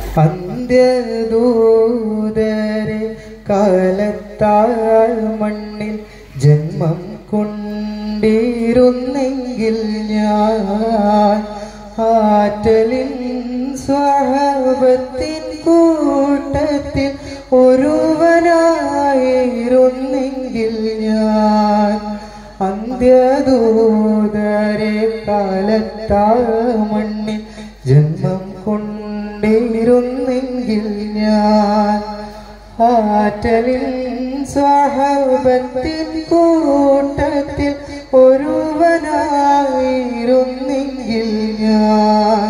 അന്ത്യദൂതരെ കാലത്താൽ മണ്ണിൽ ജന്മം കൊണ്ടിരുന്നെങ്കിൽ ഞാൻ ആറ്റലിൻ സ്വഭാവത്തിൻ കൂട്ടത്തിൽ ഒരുവനായിരുന്നെങ്കിൽ ഞാൻ അന്ത്യദൂതരെ കാലത്താ മണ്ണിൽ ജന്മം കൊണ്ടിരുന്നെങ്കിൽ ഞാൻ ആറ്റലിൻ സ്വഭാവത്തിൻ കൂട്ടത്തിൽ ഒരുവനായിരുന്നെങ്കിൽ ഞാൻ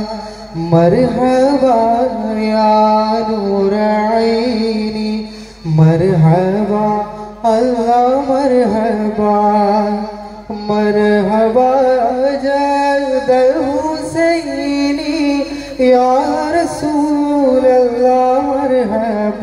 മർഹബായാനൂറൈനി മർഹബ അല്ലാ മർഹബ മർഹബ ജദൽ ഹുസൈനി യാ റസൂലല്ലാ മർഹബ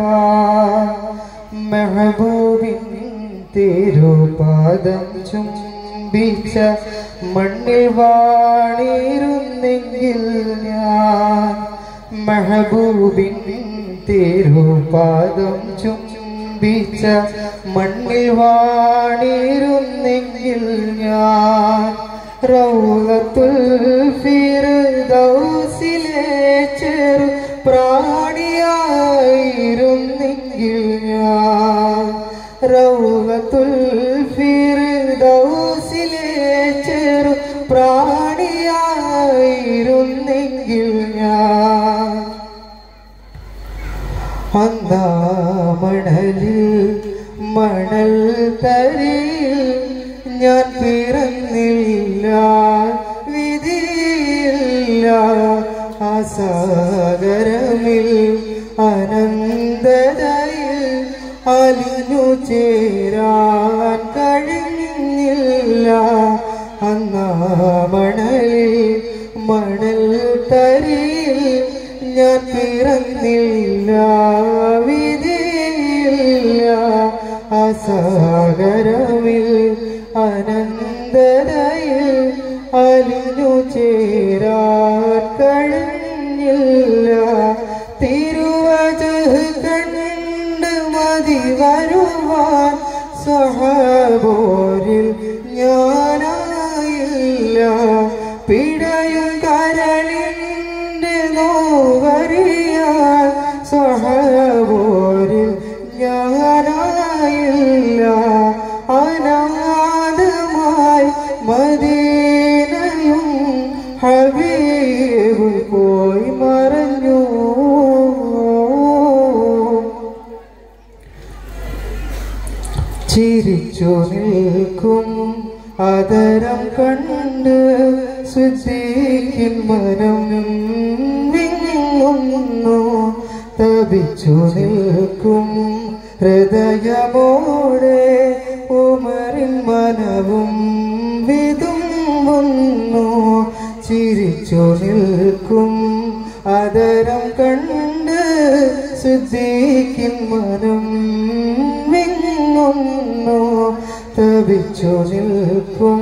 മെഹബൂബിൻ തിരുപാദം ചുംബിച്ച മണ്ണിൽ വാണിരുന്നെങ്കിൽ ഞാൻ മെഹബൂബിൻ തിരുപാദം ചുംബിച്ച മണ്ണിൽ വാണിരുന്നെങ്കിൽ ഞാൻ റൗലത്തുൽ ഫിർദൗസിലെ ചെറു പ്രാണിയായിരുന്നെങ്കിൽ ഞാൻ റൗലത്തുൽ ഫിർദൗസിലെ ചെറു പ്രാണിയായിരുന്നെങ്കിൽ ഞാൻ അന്നാമണലിൽ മണൽ തരിൽ ഞാൻ പിറന്നില്ല വിധിയില്ല അസാഗരമിൽ അനന്തതയിൽ അലിഞ്ഞു ചേരാൻ കഴിഞ്ഞില്ല അന്നാമണലിൽ മണൽ തരിൽ ഞാൻ പിറന്നില്ല വിധിയില്ല അസാഗരമിൽ അനന്തതയിൽ അലിഞ്ഞു ചേരാൻ കഴിഞ്ഞില്ല തിരുവജഹ് കണ്ട് മതി വരുവാൻ സഹബോരിൽ ഞാനായില്ല പിടയും കരളിൻ്റെ നോവറിയാൻ സഹബോരിൽ ഞാനായില്ല അനാഥമായി മദീനയും ഹബീബ് പോയി മറഞ്ഞു ചിരിച്ചു നിൽക്കും അതരം കണ്ട് ശുദ്ധിക്കിൻ മനം വിങ്ങുന്നു തപിച്ചു നിൽക്കും ഹൃദയമോടെ ഉമറിൻ മനവും വിതുമ്പുന്നു ചിരിച്ചു നിൽക്കും അതരം കണ്ട് ശുദ്ധിക്കിൻ മനം വിങ്ങുന്നു തപിച്ചു നിൽക്കും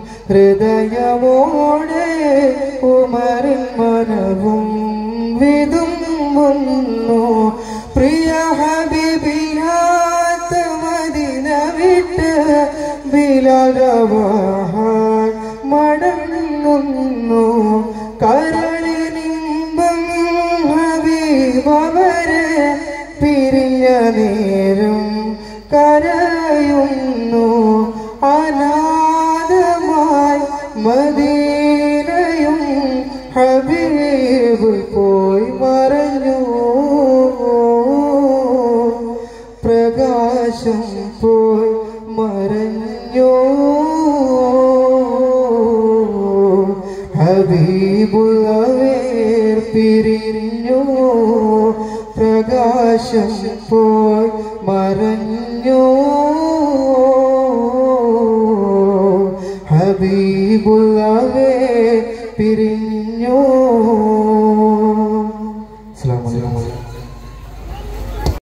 ഹൃദയമോടെ ഉമറിൻ മനവും വിതുമ്പുന്നു പ്രിയ ഹബിബിയാത്ത മദിന വിട്ട് ബിലകവാഹാൻ മടങ്ങുന്നു കരളിനിമ്പം ഹബീബവരെ പിരിഞ്ഞ നേരം കരയുന്നു അനാഥമായി മദീനയും ഹബീബ് പോയി മറഞ്ഞു പ്രകാശം പോയി മറഞ്ഞു ഹബീബുള്ളവേർ പിരിഞ്ഞു പ്രകാശം പോയി